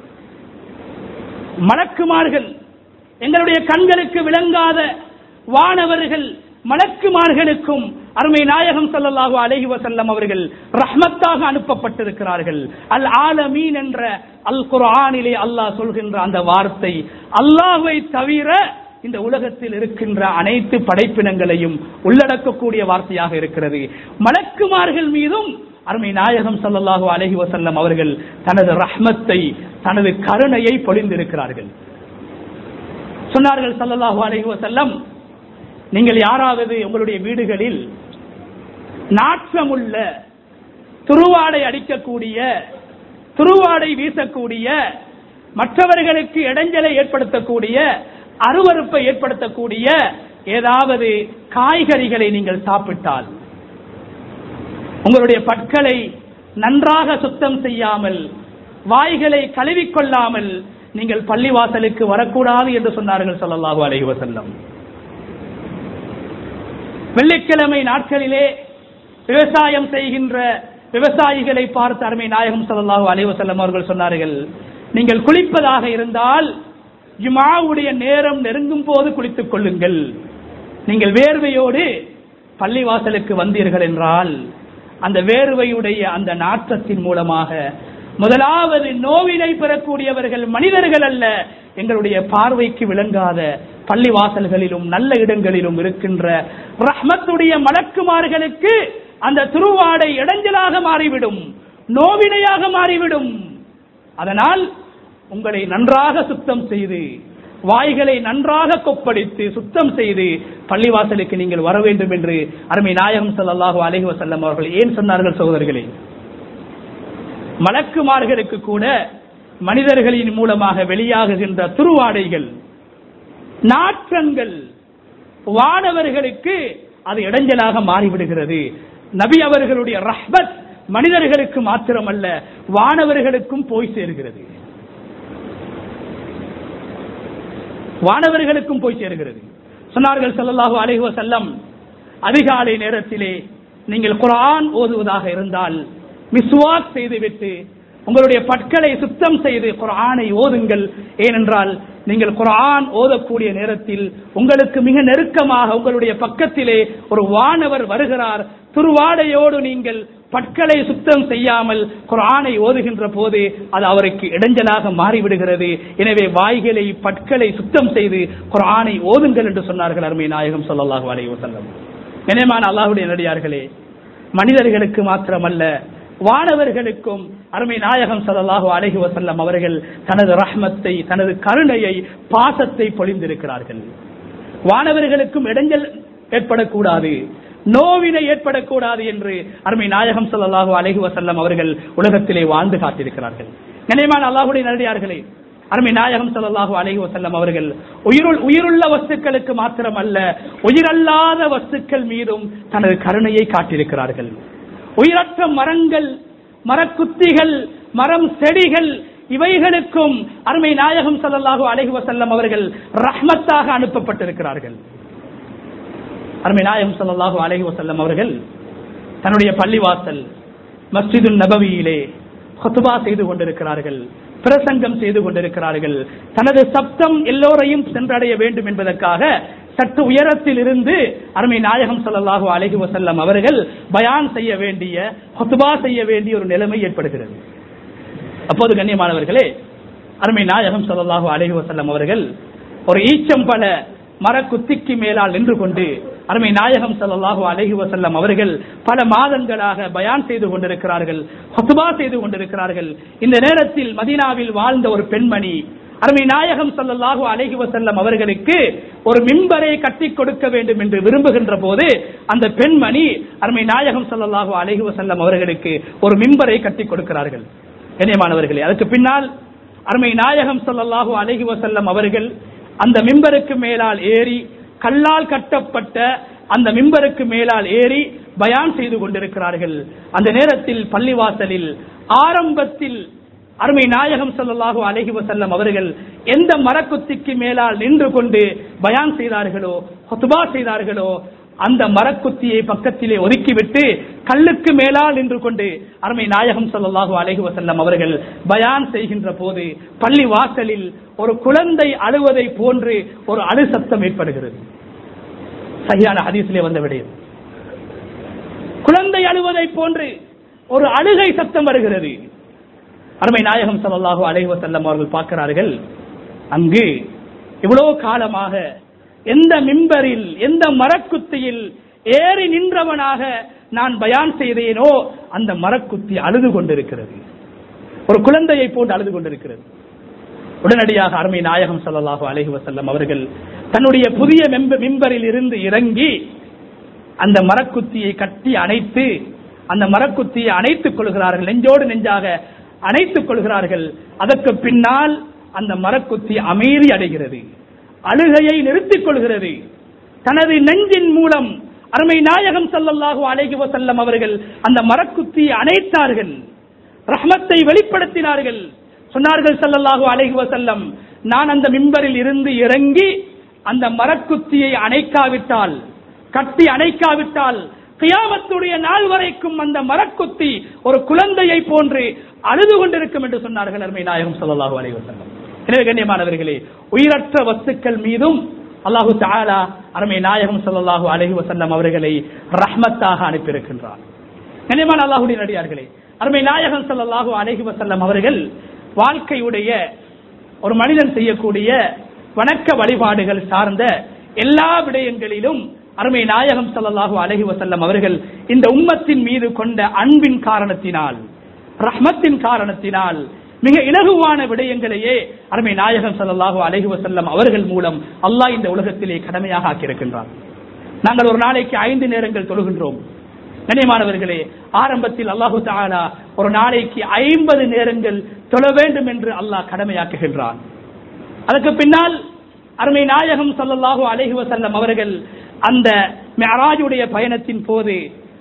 [SPEAKER 1] மலக்குமார்கள் எங்களுடைய கண்களுக்கு விளங்காத வானவர்கள் மலக்குமார்களுக்கும் அருமை நாயகம் ஸல்லல்லாஹு அலைஹி வஸல்லம் அவர்கள் ரஹ்மத்தாக அனுப்பப்பட்டிருக்கிறார்கள் அல் ஆலமீன் என்ற அல் குர்ஆனிலே அல்லாஹ் சொல்கின்ற அந்த வார்த்தை அல்லாஹ்வை தவிர இந்த உலகத்தில் இருக்கின்ற அனைத்து படைப்பினங்களையும் உள்ளடக்கக்கூடிய வார்த்தையாக இருக்கிறது மலக்குமார்கள் மீதும் அருமை நாயகம் ஸல்லல்லாஹு அலைஹி வஸல்லம் அவர்கள் தனது ரஹ்மத்தை தனது கருணையை பொழிந்திருக்கிறார்கள் சொன்னார்கள் ஸல்லல்லாஹு அலைஹி வஸல்லம் நீங்கள் யாராவது உங்களுடைய வீடுகளில் நாற்றமுள்ள துருவாடை அடிக்கக்கூடிய துருவாடை வீசக்கூடிய மற்றவர்களுக்கு இடைஞ்சலை ஏற்படுத்தக்கூடிய அருவருப்பை ஏற்படுத்தக்கூடிய ஏதாவது காய்கறிகளை நீங்கள் சாப்பிட்டால் உங்களுடைய பற்களை நன்றாக சுத்தம் செய்யாமல் வாய்களை கழுவிக்கொள்ளாமல் நீங்கள் பள்ளிவாசலுக்கு வரக்கூடாது என்று சொன்னார்கள் ஸல்லல்லாஹு அலைஹி வஸல்லம் வெள்ளிக்கிழமை நாட்களிலே விவசாயம் செய்கின்ற விவசாயிகளை பார்த்து அருமை நாயகம் ஸல்லல்லாஹு அலைஹி வஸல்லம் அவர்கள் சொன்னார்கள் நீங்கள் குளிப்பதாக இருந்தால் ஜுமாவுடைய நேரம் நெருங்கும் போது குளித்துக் கொள்ளுங்கள் நீங்கள் வேர்வையோடு பள்ளிவாசலுக்கு வந்தீர்கள் என்றால் அந்த வேர்வையுடைய அந்த நாற்றத்தின் மூலமாக முதலாவது நோவினை பெறக்கூடியவர்கள் மனிதர்கள் அல்ல எங்களுடைய பார்வைக்கு விளங்காத பள்ளி வாசல்களிலும் நல்ல இடங்களிலும் இருக்கின்ற ரஹ்மத்துடைய மலக்குமார்களுக்கு அந்த துருவாடை இடைஞ்சலாக மாறிவிடும் நோவினையாக மாறிவிடும் அதனால் உங்களை நன்றாக சுத்தம் செய்து வாய்களை நன்றாக கொப்பளித்து சுத்தம் செய்து பள்ளிவாசலுக்கு நீங்கள் வர வேண்டும் என்று அருமை நாயகம் ஸல்லல்லாஹு அலைஹி வஸல்லம் அவர்கள் ஏன் சொன்னார்கள் சகோதரர்களே மலக்குமார்களுக்கு கூட மனிதர்களின் மூலமாக வெளியாகுகின்ற துருவாடைகள் நாற்றங்கள் வானவர்களுக்கு அது இடைஞ்சலாக மாறிவிடுகிறது நபி அவர்களுடைய ரஹ்பத் மனிதர்களுக்கு மாத்திரமல்ல வானவர்களுக்கும் போய் சேர்கிறது வானவர்களுக்கும் போய் சேருகிறது சொன்னார்கள் ஸல்லல்லாஹு அலைஹி வஸல்லம் அதிகாலை நேரத்திலே நீங்கள் குர்ஆன் ஓதுவதாக இருந்தால் மிஸ்வாக் செய்துவிட்டு உங்களுடைய பற்களை சுத்தம் செய்து குர்ஆனை ஓதுங்கள் ஏனென்றால் நீங்கள் குர்ஆன் ஓதக்கூடிய நேரத்தில் உங்களுக்கு மிக நெருக்கமாக உங்களுடைய பக்கத்திலே ஒரு வானவர் வருகிறார் துருவாடையோடு நீங்கள் பற்களை சுத்தம் செய்யாமல் குர்ஆனை ஓதுகின்ற போது அது அவருக்கு இடைஞ்சலாக மாறிவிடுகிறது எனவே வாய்களை பற்களை சுத்தம் செய்து குர்ஆனை ஓதுங்கள் என்று சொன்னார்கள் அருமை நாயகம் ஸல்லல்லாஹு அலைஹி வஸல்லம் கனியமான அல்லாஹ்வுடைய நடிகார்களே மனிதர்களுக்கு மாத்திரமல்ல வானவர்களுக்கும் அருமை நாயகம் ஸல்லல்லாஹு அலைஹி வஸல்லம் அவர்கள் தனது ரஹ்மத்தை தனது கருணையை பாசத்தை பொழிந்திருக்கிறார்கள் வானவர்களுக்கும் இடைஞ்சல் ஏற்படக்கூடாது நோவினை ஏற்படக்கூடாது என்று அருமை நாயகம் ஸல்லல்லாஹு அலைஹி வஸல்லம் அவர்கள் உலகத்திலே வாழ்ந்து காட்டியிருக்கிறார்கள் கனியமான அல்லாஹ்வுடைய நல்லடியார்களே அருமை நாயகம் ஸல்லல்லாஹு அலைஹி வஸல்லம் அவர்கள் உயிருள் உயிருள்ள வஸ்துக்களுக்கு மாத்திரமல்ல உயிரல்லாத வஸ்துக்கள் மீதும் தனது கருணையை காட்டியிருக்கிறார்கள் உயிரற்ற மரங்கள் மரக்குத்திகள் மரம் செடிகள் இவைகளுக்கும் அருமை நாயகம் ஸல்லல்லாஹு அலைஹி வஸல்லம் அவர்கள் ரஹ்மத்தாக அனுப்பப்பட்டிருக்கிறார்கள் அருமை நாயகம் ஸல்லல்லாஹு அலைஹி வஸல்லம் அவர்கள் தன்னுடைய பள்ளிவாசல் மஸ்ஜிது நபவியிலே ஹுத்பா செய்து கொண்டிருக்கிறார்கள் பிரசங்கம் செய்து கொண்டிருக்கிறார்கள் தனது சப்தம் எல்லோரையும் சென்றடைய வேண்டும் என்பதற்காக சற்று உயரத்தில் இருந்து அருமை நாயகம் ஸல்லல்லாஹு அலைஹி வஸல்லம் அவர்கள் பயான் செய்ய வேண்டிய ஹுத்பா செய்ய வேண்டிய ஒரு நிலைமை ஏற்படுகிறது அப்போது கண்ணியமானவர்களே அருமை நாயகம் ஸல்லல்லாஹு அலைஹி வஸல்லம் அவர்கள் ஒரு ஈச்சம்பழ மரக்குத்திக்கு மேலால் நின்று கொண்டு அருமை நாயகம் ஸல்லல்லாஹு அலைஹி வஸல்லம் அவர்கள் பல மாதங்களாக பயான் செய்து கொண்டிருக்கிறார்கள் ஹுத்பா செய்து கொண்டிருக்கிறார்கள் இந்த நேரத்தில் மதீனாவில் வாழ்ந்த ஒரு பெண்மணி அருமை நாயகம் ஸல்லல்லாஹு அலைஹி வஸல்லம் அவர்களுக்கு ஒரு மிம்பரை கட்டி கொடுக்க வேண்டும் என்று விரும்புகின்ற போது அந்த பெண்மணி அருமை நாயகம் ஸல்லல்லாஹு அலைஹி வஸல்லம் அவர்களுக்கு ஒரு மிம்பரை கட்டி கொடுக்கிறார்கள் கண்ணியமானவர்களே அதுக்கு பின்னால் அருமை நாயகம் ஸல்லல்லாஹு அலைஹி வஸல்லம் அவர்கள் அந்த மிம்பருக்கு மேலால் ஏறி கல்லால் கட்டப்பட்ட அந்த மிம்பருக்கு மேலால் ஏறி பயான் செய்து கொண்டிருக்கிறார்கள் அந்த நேரத்தில் பள்ளிவாசலில் ஆரம்பத்தில் அருமை நாயகம் ஸல்லல்லாஹு அலைஹி வஸல்லம் அவர்கள் எந்த மரக்குத்திக்கு மேலால் நின்று கொண்டு பயான் செய்தார்களோ ஹுத்பா செய்தார்களோ அந்த மரக்குத்தியை பக்கத்திலே ஒதுக்கிவிட்டு கல்லுக்கு மேலால் நின்று கொண்டு அருமை நாயகம் ஸல்லல்லாஹு அலைஹி வஸல்லம் அவர்கள் பயான் செய்கின்ற போது பள்ளி வாசலில் ஒரு குழந்தை அழுவதை போன்று ஒரு அழு சத்தம் ஏற்படுகிறது சரியான ஹதீஸிலே வந்த விடயம் குழந்தை அழுவதை போன்று ஒரு அழுகை சத்தம் வருகிறது அருமை நாயகம் ஸல்லல்லாஹு அலைஹி வஸல்லம் அவர்கள் பார்க்கிறார்கள் அங்கு இவ்வளவு காலமாக எந்த மிம்பரில் எந்த மரக்குத்தியில் ஏறி நின்றவனாக நான் பயான் செய்தேனோ அந்த மரக்குத்தி அழுது கொண்டிருக்கிறது ஒரு குழந்தையை போன்று அழுது கொண்டிருக்கிறது உடனடியாக அருமை நாயகம் ஸல்லல்லாஹு அலைஹி வஸல்லம் அவர்கள் தன்னுடைய புதிய மெம்ப- மிம்பரில் இருந்து இறங்கி அந்த மரக்குத்தியை கட்டி அணைத்து அந்த மரக்குத்தியை அணைத்துக் கொள்கிறார்கள் நெஞ்சோடு நெஞ்சாக அணைத்துக் கொள்கிறார்கள் அதற்கு பின்னால் அந்த மரக்குத்தி அமைதி அடைகிறது அழுகையை நிறுத்திக் கொள்கிறது தனது நெஞ்சின் மூலம் அருமை நாயகம் ஸல்லல்லாஹு அலைஹி வஸல்லம் அவர்கள் அந்த மரக்குத்தியை அணைத்தார்கள் ரஹ்மத்தை வெளிப்படுத்தினார்கள் சொன்னார்கள் ஸல்லல்லாஹு அலைஹி வஸல்லம் நான் அந்த மிம்பரில் இருந்து இறங்கி அந்த மரக்குத்தியை அணைக்காவிட்டால் கட்டி அணைக்காவிட்டால் கியாமத்துடைய நாள் வரைக்கும் அந்த மரக்குத்தி ஒரு குழந்தையை போன்று அழுது கொண்டிருக்கும் என்று சொன்னார்கள் அருமை நாயகம் ஸல்லல்லாஹு அலைஹி வஸல்லம் எனவே கண்ணியமானவர்களே உயிரற்ற வஸ்துக்கள் மீதும் அல்லாஹு தஆலா அருமை நாயகம் ஸல்லல்லாஹு அலைஹி வஸல்லம் அவர்களை ரஹ்மத்தாக அனுப்பியிருக்கின்றார் கண்ணியமான அல்லாஹ்வுடைய நடிகார்களே அருமை நாயகம் ஸல்லல்லாஹு அலைஹி வஸல்லம் அவர்கள் வாழ்க்கையுடைய ஒரு மனிதன் செய்யக்கூடிய வணக்க வழிபாடுகள் சார்ந்த எல்லா விடயங்களிலும் அருமை நாயகம் ஸல்லல்லாஹு அலைஹி வஸல்லம் அவர்கள் இந்த உம்மத்தின் மீது கொண்ட அன்பின் காரணத்தினால் ரஹ்மத்தின் காரணத்தினால் மிக இலகுவான விடயங்களையே அருமை நாயகம் ஸல்லல்லாஹு அலைஹி வஸல்லம் அவர்கள் மூலம் அல்லாஹ் இந்த உலகத்திலே கடமையாக ஆக்கியிருக்கின்றார் நாங்கள் ஒரு நாளைக்கு ஐந்து நேரங்கள் தொழுகின்றோம் கண்ணியமானவர்களே ஆரம்பத்தில் அல்லாஹு தஆலா ஒரு நாளைக்கு ஐம்பது நேரங்கள் தொழ வேண்டும் என்று அல்லாஹ் கடமையாக்குகின்றான் அதற்கு பின்னால் அருமை நாயகம் ஸல்லல்லாஹு அலைஹி வஸல்லம் அவர்கள் அந்த மிஅராஜுடைய பயணத்தின் போது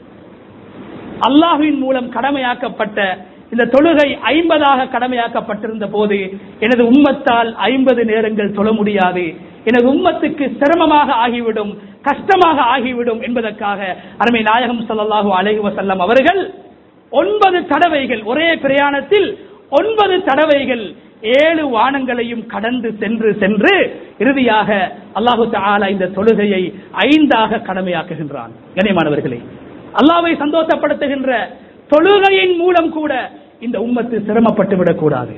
[SPEAKER 1] அல்லாஹ்வின் மூலம் கடமையாக்கப்பட்ட இந்த தொழுகை ஐம்பதாக கடமையாக்கப்பட்டிருந்த போது எனது உம்மத்தால் ஐம்பது நேரங்கள் தொழ முடியாது எனது உம்மத்துக்கு சிரமமாக ஆகிவிடும் கஷ்டமாக ஆகிவிடும் என்பதற்காக அருமை நாயகம் ஸல்லல்லாஹு அலைஹி வஸல்லம் அவர்கள் ஒன்பது தடவைகள் ஒரே பிரயாணத்தில் ஒன்பது தடவைகள் ஏழு வானங்களையும் கடந்து சென்று சென்று இறுதியாக அல்லாஹு தஆலா இந்த தொழுகையை ஐந்தாக கடமையாக்குகின்றான் கண்ணியமானவர்களே அல்லாவை சந்தோஷப்படுத்துகின்ற தொழுகையின் மூலம் கூட இந்த உம்மத்து சிரமப்பட்டு விடக்கூடாது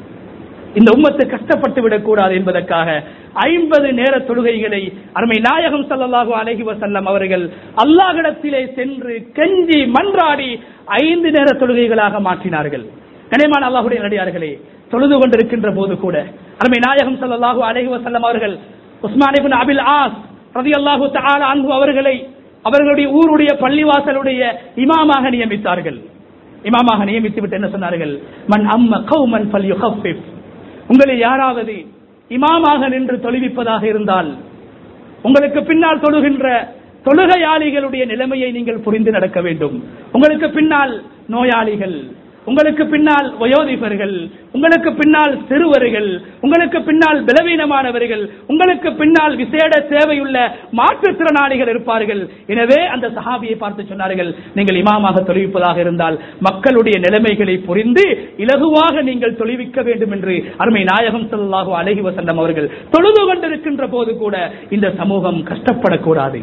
[SPEAKER 1] இந்த உம்மத்து கஷ்டப்பட்டு விடக்கூடாது என்பதற்காக ஐம்பது நேர தொழுகைகளை அருமை நாயகம் ஸல்லல்லாஹு அலைஹி வஸல்லம் அவர்கள் அல்லாஹ்விடத்திலே சென்று கெஞ்சி மன்றாடி ஐந்து நேர தொழுகைகளாக மாற்றினார்கள் கனிமான அல்லாஹுடைய நடிகார்களே தொழுது கொண்டிருக்கின்ற போது கூட அருமை நாயகம் ஸல்லல்லாஹு அலைஹி வஸல்லம் அவர்கள் உஸ்மான் இப்னு அபில் ஆஸ் ரலியல்லாஹு தஆலா அன்ஹு அவர்களை அவர்களுடைய ஊருடைய பள்ளிவாசலுடைய இமாமாக நியமித்தார்கள் இமாமாக நியமித்து விட்டு என்ன சொன்னார்கள் மன் அம்ம கௌமன் ஃபல்யுகஃபிஃப் உங்களை யாராவது இமாமாக நின்று தொழுவிப்பதாக இருந்தால் உங்களுக்கு பின்னால் தொழுகின்ற தொழுகையாளிகளுடைய நிலைமையை நீங்கள் புரிந்து நடக்க வேண்டும் உங்களுக்கு பின்னால் நோயாளிகள் உங்களுக்கு பின்னால் வயோதிபர்கள் உங்களுக்கு பின்னால் சிறுவர்கள் உங்களுக்கு பின்னால் பலவீனமானவர்கள் உங்களுக்கு பின்னால் விசேட தேவையுள்ள மாற்றுத்திறனாளிகள் இருப்பார்கள் எனவே அந்த சஹாபியை பார்த்து சொன்னார்கள் நீங்கள் இமாமாக தொழுவிப்பதாக இருந்தால் மக்களுடைய நிலைமைகளை புரிந்து இலகுவாக நீங்கள் தொழுவிக்க வேண்டும் என்று அருமை நாயகம் ஸல்லல்லாஹு அலைஹி வஸல்லம் அவர்கள் தொழுது கொண்டிருக்கின்ற போது கூட இந்த சமூகம் கஷ்டப்படக்கூடாது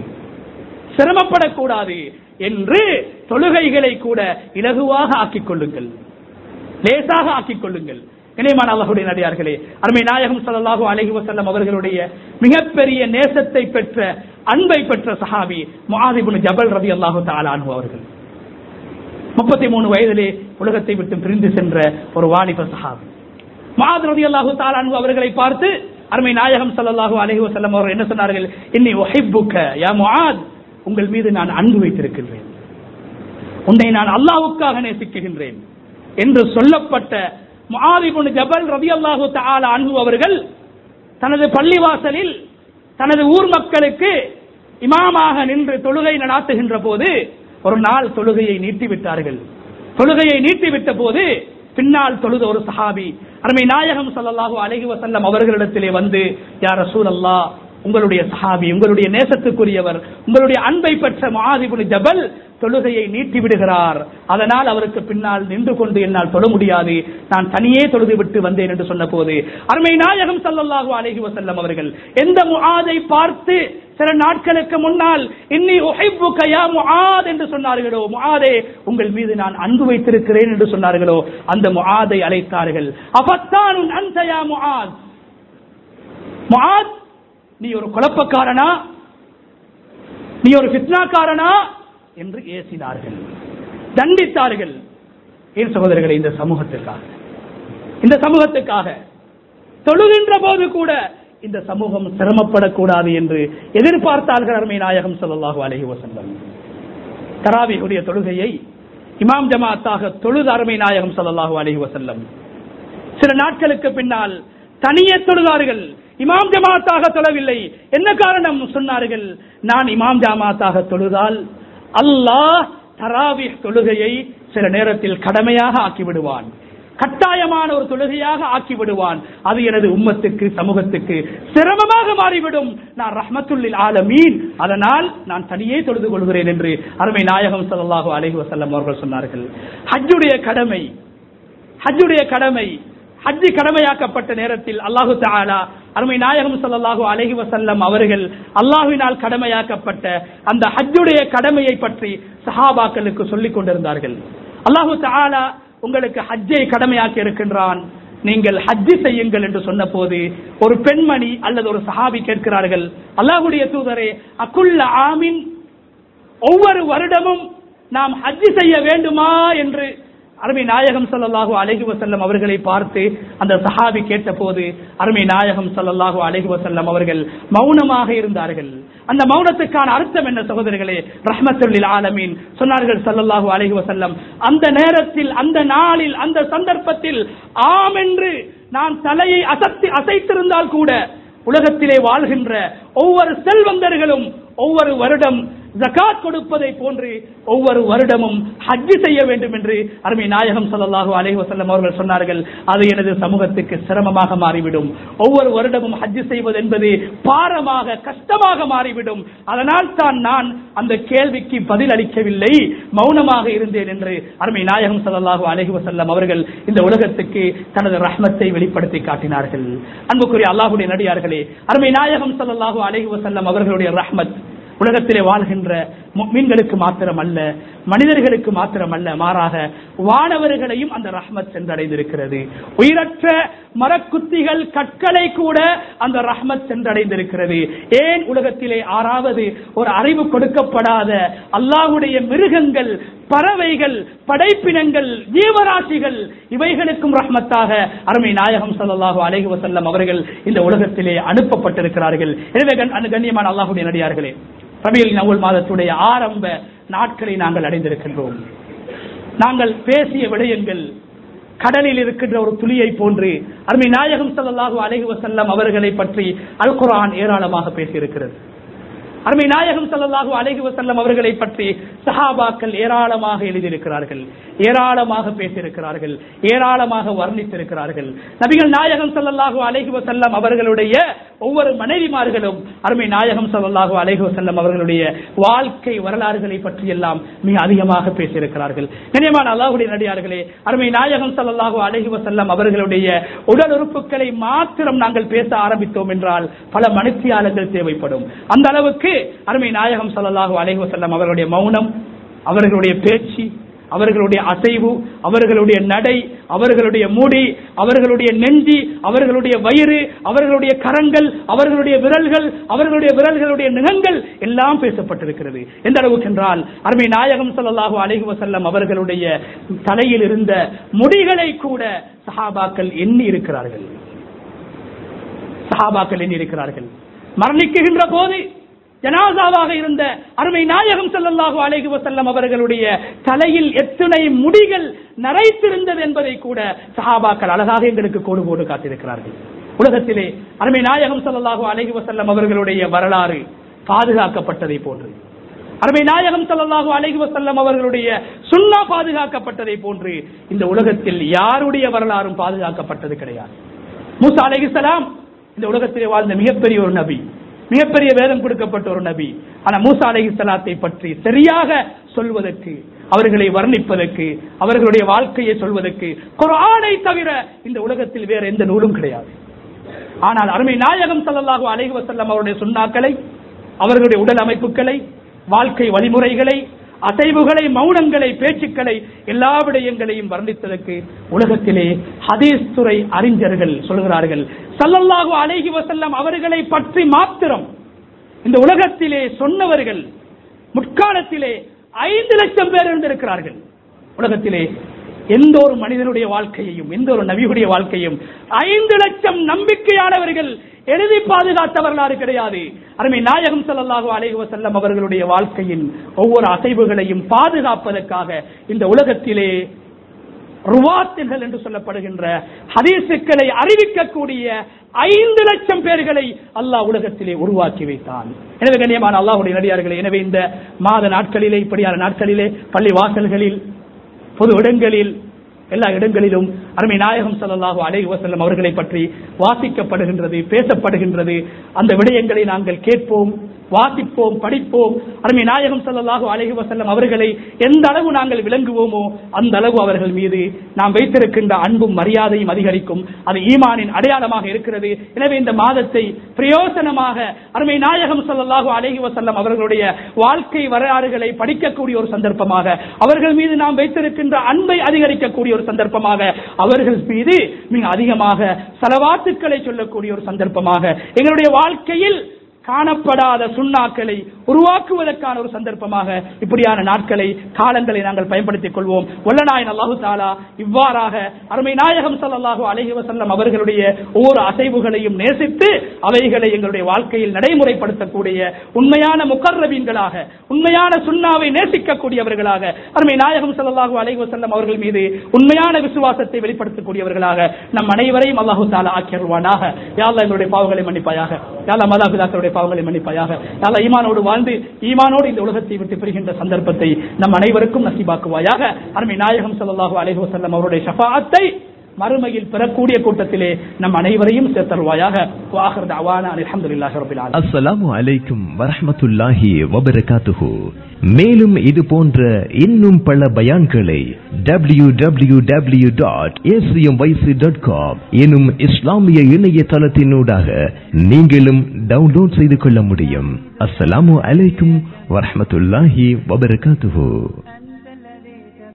[SPEAKER 1] சிரமப்படக்கூடாது என்று தொழுகைகளை கூட இலகுவாக ஆக்கிக் கொள்ளுங்கள் லேசாக ஆக்கிக் கொள்ளுங்கள் இணையமான அல்லாஹுடைய நடிகார்களே அருமை நாயகம் ஸல்லல்லாஹு அலைஹி வஸல்லம் அவர்களுடைய மிகப்பெரிய நேசத்தை பெற்ற அன்பை பெற்ற சஹாபி முஆதிபுன் ஜபல் ரதி அல்லாஹு தாலானு அவர்கள் முப்பத்தி மூணு வயதிலே உலகத்தை விட்டு பிரிந்து சென்ற ஒரு வாலிப சஹாபி முஆத் ரதி அல்லாஹு தாலானு அவர்களை பார்த்து அருமை நாயகம் ஸல்லல்லாஹு அலைஹி வஸல்லம் அவர்கள் என்ன சொன்னார்கள் இன்னி உஹிப்புக்க யா முஆத் உங்கள் மீது நான் அன்பு வைத்திருக்கின்றேன் உன்னை நான் அல்லாஹ்வுக்காக நேசிக்குகின்றேன் என்று சொல்லப்பட்ட முஆதிபுன் ஜபல் ரலியல்லாஹு தஆலா அன்ஹு அவர்கள் தனது பள்ளிவாசலில் தனது ஊர் மக்களுக்கு இமாமாக நின்று தொழுகை நடாத்துகின்ற போது ஒரு நாள் தொழுகையை நீட்டிவிட்டார்கள் தொழுகையை நீட்டிவிட்ட போது பின்னால் தொழுத ஒரு சஹாபி அருமை நாயகம் ஸல்லல்லாஹு அலைஹி வஸல்லம் அவர்களிடத்திலே வந்து யா ரசூலல்லாஹ் உங்களுடைய சஹாபி உங்களுடைய நேசத்துக்குரியவர் உங்களுடைய அன்பை பெற்ற மாதிபுல் ஜபல் தொழுகையை நீட்டி விடுகிறார் அதனால் அவருக்கு பின்னால் நின்று கொண்டு என்னால் தொழ முடியாது நான் தனியே தொழுது விட்டு வந்தேன் என்று சொன்ன போது அருமை நாயகம் ஸல்லல்லாஹு அலைஹி வஸல்லம் அவர்கள் எந்த முஆதை பார்த்து சில நாட்களுக்கு முன்னால் இன்னி உஹிப்புக யா முஆத் என்று சொன்னார்களோ முஆதே உங்கள் மீது நான் அன்பு வைத்திருக்கிறேன் என்று சொன்னார்களோ அந்த முஆதை அழைத்தார்கள் அஃபத்தானுன் அன்த யா முஆத் முஆத் நீ ஒரு குழப்பக்காரனா நீ ஒரு ஃபித்னாக்காரனா என்று ஏசினார்கள் தண்டித்தார்கள் ஏன் சகோதரர்களை இந்த சமூகத்திற்காக இந்த சமூகத்துக்காக தொழுகின்ற போது கூட இந்த சமூகம் சிரமப்படக்கூடாது என்று எதிர்பார்த்தார்கள் அருமை நாயகம் ஸல்லல்லாஹு அலைஹி வஸல்லம் தராவியுடைய தொழுகையை இமாம் ஜமாத்தாக தொழுது அருமை நாயகம் ஸல்லல்லாஹு அலைஹி வஸல்லம் சில நாட்களுக்கு பின்னால் தனியே தொழுதார்கள் இமாம் ஜமாத்தாக தொழவில்லை என்ன காரணம் சொன்னார்கள் நான் இமாம் ஜமாத்தாக தொழுதால் அல்லாஹ் தராவி தொழுகையை சில நேரத்தில் கடமையாக ஆக்கி விடுவான் கட்டாயமான ஒரு தொழுகையாக ஆக்கி விடுவான் அது எனது உம்மத்துக்கு சமூகத்துக்கு சிரமமாக மாறிவிடும் நான் ரஹ்மத்துல்லில் ஆலமீன் அதனால் நான் தனியே தொழுது கொள்கிறேன் என்று அருமை நாயகம் ஸல்லல்லாஹு அலைஹி வஸல்லம் அவர்கள் சொன்னார்கள் ஹஜ்ஜுடைய கடமை ஹஜ்ஜுடைய கடமை ஹஜ்ஜி கடமையாக்கப்பட்ட நேரத்தில் அல்லாஹு தஆலா அருமை நாயகம் ஸல்லல்லாஹு அலைஹி வஸல்லம் அவர்கள் அல்லாஹ்வினால் கடமையாக்கப்பட்ட அந்த ஹஜ்ஜுடைய கடமையை பற்றி சஹாபாக்களுக்கு சொல்லிக் கொண்டிருந்தார்கள் அல்லாஹு தஆலா உங்களுக்கு ஹஜ்ஜை கடமையாக்கி இருக்கின்றான் நீங்கள் ஹஜ்ஜி செய்யுங்கள் என்று சொன்ன போது ஒரு பெண்மணி அல்லது ஒரு சஹாபி கேட்கிறார்கள் அல்லாஹ்வுடைய தூதரே அக்குள்ள ஆமின் ஒவ்வொரு வருடமும் நாம் ஹஜ்ஜி செய்ய வேண்டுமா என்று அருமை நாயகம் ஸல்லல்லாஹு அலைஹி வஸல்லம் அவர்களை பார்த்து அந்த சஹாபி கேட்டபோது அருமை நாயகம் ஸல்லல்லாஹு அலைஹி வஸல்லம் அவர்கள் மௌனமாக இருந்தார்கள் அந்த மௌனத்துக்கான அர்த்தம் என்ன சகோதரர்களே ரஹ்மத்துல்லில் ஆலமீன் சொன்னார்கள் ஸல்லல்லாஹு அலைஹி வஸல்லம் அந்த நேரத்தில் அந்த நாளில் அந்த சந்தர்ப்பத்தில் ஆம் என்று நான் தலையை அசத்தி அசைத்திருந்தால் கூட உலகத்திலே வாழ்கின்ற ஒவ்வொரு செல்வந்தர்களும் ஒவ்வொரு வருடம் ஜகாத் கொடுப்பதை போன்று ஒவ்வொரு வருடமும் ஹஜ்ஜி செய்ய வேண்டும் என்று அருமை நாயகம் ஸல்லல்லாஹு அலைஹி வஸல்லம் அவர்கள் சொன்னார்கள் அது எனது சமூகத்துக்கு சிரமமாக மாறிவிடும் ஒவ்வொரு வருடமும் ஹஜ்ஜி செய்வது என்பது பாரமாக கஷ்டமாக மாறிவிடும் அதனால் தான் நான் அந்த கேள்விக்கு பதில் அளிக்கவில்லை மௌனமாக இருந்தேன் என்று அருமை நாயகம் ஸல்லல்லாஹு அலைஹி வஸல்லம் அவர்கள் இந்த உலகத்துக்கு தனது ரஹ்மத்தை வெளிப்படுத்தி காட்டினார்கள் அன்புக்குரிய அல்லாஹ்வுடைய நடிகார்களே அருமை நாயகம் ஸல்லல்லாஹு அலைஹி வஸல்லம் அவர்களுடைய ரஹ்மத் உலகத்திலே வாழ்கின்ற மீன்களுக்கு மாத்திரம் அல்ல மனிதர்களுக்கு மாத்திரம் அல்ல மாறாக வானவர்களையும் அந்த ரஹ்மத் சென்றடைந்திருக்கிறது உயிரற்ற மரக்குத்திகள் கற்களை கூட அந்த ரஹ்மத் சென்றடைந்திருக்கிறது ஏன் உலகத்திலே ஆறாவது ஒரு அறிவு கொடுக்கப்படாத அல்லாஹ்வுடைய மிருகங்கள் பறவைகள் படைப்பினங்கள் ஜீவராசிகள் இவைகளுக்கும் ரஹ்மத்தாக அருமை நாயகம் ஸல்லல்லாஹு அலைஹி வஸல்லம் அவர்கள் இந்த உலகத்திலே அனுப்பப்பட்டிருக்கிறார்கள் எனவே கண்- கண்ணியமான அல்லாஹ்வுடைய நடிகார்களே ரபியுல் நவல் மாதத்துடைய ஆரம்ப நாட்களை நாங்கள் அடைந்திருக்கின்றோம் நாங்கள் பேசிய விடயங்கள் கடலில் இருக்கின்ற ஒரு துளியை போன்று அருமை நாயகம் ஸல்லல்லாஹு அலைஹி வஸல்லம் அவர்களை பற்றி அல் குர்ஆன் ஏராளமாக பேசியிருக்கிறது அருமை நாயகம் ஸல்லல்லாஹு அலைஹி வஸல்லம் அவர்களை பற்றி சஹாபாக்கள் ஏராளமாக எழுதியிருக்கிறார்கள் ஏராளமாக பேசியிருக்கிறார்கள் ஏராளமாக வர்ணித்திருக்கிறார்கள் நபிகள் நாயகம் ஸல்லல்லாஹு அலைஹி வஸல்லம் அவர்களுடைய ஒவ்வொரு மனைவிமார்களும் அருமை நாயகம் ஸல்லல்லாஹு அலைஹி வஸல்லம் அவர்களுடைய வாழ்க்கை வரலாறுகளை பற்றி எல்லாம் மிக அதிகமாக பேசியிருக்கிறார்கள் கண்ணியமான அல்லாஹ்வுடைய நடிகார்களே அருமை நாயகம் ஸல்லல்லாஹு அலைஹி வஸல்லம் அவர்களுடைய உடல் உறுப்புகளை மாத்திரம் நாங்கள் பேச ஆரம்பித்தோம் என்றால் பல மனுத்தியாளர்கள் தேவைப்படும் அந்த அளவுக்கு அருமை நாயகம் ஸல்லல்லாஹு அலைஹி வஸல்லம் அவர்களுடைய மௌனம் அவர்களுடைய பேச்சு அவர்களுடைய அசைவு அவர்களுடைய நடை அவர்களுடைய முடி அவர்களுடைய நெஞ்சி அவர்களுடைய வயிறு அவர்களுடைய கரங்கள் அவர்களுடைய விரல்கள் அவர்களுடைய விரல்களுடைய நிகங்கள் எல்லாம் பேசப்பட்டிருக்கிறது எந்த அளவுக்கு என்றால் அருமை நாயகம் ஸல்லல்லாஹு அலைஹி வஸல்லம் அவர்களுடைய தலையில் இருந்த முடிகளை கூட சஹாபாக்கள் எண்ணி இருக்கிறார்கள் சஹாபாக்கள் எண்ணி இருக்கிறார்கள் மரணிக்குகின்ற போது ஜனாசாவாக இருந்த அருமை நாயகம் ஸல்லல்லாஹு அலைஹி வஸல்லம் அவர்களுடைய தலையில் எத்தனை முடிகள் நரைத்திருந்தது என்பதை கூட சஹாபாக்கள் அழகாக எங்களுக்கு கோடு போடு காட்டியிருக்கிறார்கள் உலகத்திலே அருமை நாயகம் ஸல்லல்லாஹு அலைஹி வஸல்லம் அவர்களுடைய வரலாறு பாதுகாக்கப்பட்டதை போன்று அருமை நாயகம் ஸல்லல்லாஹு அலைஹி வஸல்லம் அவர்களுடைய சுன்னா பாதுகாக்கப்பட்டதை போன்று இந்த உலகத்தில் யாருடைய வரலாறும் பாதுகாக்கப்பட்டது கிடையாது மூசா அலைஹிஸ்ஸலாம் இந்த உலகத்திலே வாழ்ந்த மிகப்பெரிய ஒரு நபி மிகப்பெரிய வேதம் கொடுக்கப்பட்ட ஒரு நபி ஆனா மூசா அலைஹிஸ்ஸலாத்தை பற்றி சரியாக சொல்வதற்கு அவர்களை வர்ணிப்பதற்கு அவர்களுடைய வாழ்க்கையை சொல்வதற்கு குர்ஆனை தவிர இந்த உலகத்தில் வேற எந்த நூலும் கிடையாது ஆனால் அருமை நாயகம் ஸல்லல்லாஹு அலைஹி வஸல்லம் அவருடைய சுன்னாக்களை அவர்களுடைய உடல் அமைப்புகளை வாழ்க்கை வழிமுறைகளை அசைவுகளை மௌனங்களை பேச்சுக்களை எல்லா விடயங்களையும் வர்ணித்ததற்கு உலகத்திலே ஹதீஸ் துறை அறிஞர்கள் சொல்கிறார்கள் ஸல்லல்லாஹு அலைஹி வஸல்லம் அவர்களை பற்றி மாத்திரம் இந்த உலகத்திலே சொன்னவர்கள் முற்காலத்திலே ஐந்து லட்சம் பேர் இருந்திருக்கிறார்கள் உலகத்திலே எந்த ஒரு மனிதனுடைய வாழ்க்கையையும் எந்த ஒரு நபியுடைய வாழ்க்கையும் ஐந்து லட்சம் நம்பிக்கையானவர்கள் எழுதி பாதுகாத்த வரலாறு கிடையாது அருமை நாயகம் ஸல்லல்லாஹு அலைஹி வஸல்லம் அவர்களுடைய வாழ்க்கையின் ஒவ்வொரு அசைவுகளையும் பாதுகாப்பதற்காக இந்த உலகத்திலே ருவாத்தின்கள் என்று சொல்லப்படுகின்ற ஹதீசுக்களை அறிவிக்கக்கூடிய ஐந்து லட்சம் பேர்களை அல்லாஹ் உலகத்திலே உருவாக்கி வைத்தான் எனவே கண்ணியமான அல்லாஹுடைய நடிகார்களே எனவே இந்த மாத நாட்களிலே இப்படியான நாட்களிலே பள்ளி வாசல்களில் பொது இடங்களில் எல்லா இடங்களிலும் அருமை நாயகம் ஸல்லல்லாஹு அலைஹி வஸல்லம் அவர்களை பற்றி வாசிக்கப்படுகின்றது பேசப்படுகின்றது அந்த விடயங்களை நாங்கள் கேட்போம் வாசிப்போம் படிப்போம் அருமை நாயகம் ஸல்லல்லாஹு அலைஹி வஸல்லம் அவர்களை எந்த அளவு நாங்கள் விளங்குவோமோ அந்த அளவு அவர்கள் மீது நாம் வைத்திருக்கின்ற அன்பும் மரியாதையும் அதிகரிக்கும் அது ஈமானின் அடையாளமாக இருக்கிறது எனவே இந்த மாதத்தை பிரயோசனமாக அருமை நாயகம் ஸல்லல்லாஹு அலைஹி வஸல்லம் அவர்களுடைய வாழ்க்கை வரலாறுகளை படிக்கக்கூடிய ஒரு சந்தர்ப்பமாக அவர்கள் மீது நாம் வைத்திருக்கின்ற அன்பை அதிகரிக்கக்கூடிய ஒரு சந்தர்ப்பமாக அவர்கள் மீது மிக அதிகமாக சலவாத்துக்களை சொல்லக்கூடிய ஒரு சந்தர்ப்பமாக எங்களுடைய வாழ்க்கையில் காணப்படாத சுண்ணாக்களை உருவாக்குவதற்கான ஒரு சந்தர்ப்பமாக இப்படியான நாட்களை காலங்களை நாங்கள் பயன்படுத்திக் கொள்வோம் வல்லநாயன் அல்லாஹு தாலா இவ்வாறாக அருமை நாயகம் ஸல்லல்லாஹு அலைஹி வஸல்லம் அவர்களுடைய ஒவ்வொரு அசைவுகளையும் நேசித்து அவைகளை எங்களுடைய வாழ்க்கையில் நடைமுறைப்படுத்தக்கூடிய உண்மையான முகர்ரபீன்களாக உண்மையான சுண்ணாவை நேசிக்கக்கூடியவர்களாக அருமை நாயகம் ஸல்லல்லாஹு அலைஹி வஸல்லம் அவர்கள் மீது உண்மையான விசுவாசத்தை வெளிப்படுத்தக்கூடியவர்களாக நம் அனைவரையும் அல்லாஹு தாலா ஆக்கியருவானாக யாழ்லா எங்களுடைய பாவங்களை மன்னிப்பாயாக யாழ்லா மாதாபிதாக்களுடைய பாவங்களை மன்னிப்பாயாக யாழ்லா ஈமானோடு வாழ்ந்து ஈமானோடு இந்த உலகத்தை விட்டு பிரிகின்ற சந்தர்ப்பத்தை நம் அனைவருக்கும் நசிபாக்குவாயாக அருமை நாயகம் ஸல்லல்லாஹு அலைஹி வஸல்லம் அவருடைய ஷஃபாஅத்தை மறுமையில் பெறக்கூடிய கூட்டத்திலே நம் அனைவரையும் சேர்த்தருவாயாக வாஹர் தவானா அல்ஹம்துலில்லாஹி ரப்பில் ஆலமீன்
[SPEAKER 2] அஸ்ஸலாமு அலைக்கும் வரஹ்மத்துல்லாஹி வபரகாத்துஹு மேலும் இது போன்ற இன்னும் பல பயான்களை W W W dot dot com எனும் இஸ்லாமிய இணையதளத்தினூடாக நீங்களும் டவுன்லோட் செய்து கொள்ள முடியும் அஸ்ஸலாமு அலைக்கும் வரஹ்மத்துல்லாஹி வபரகாத்துஹு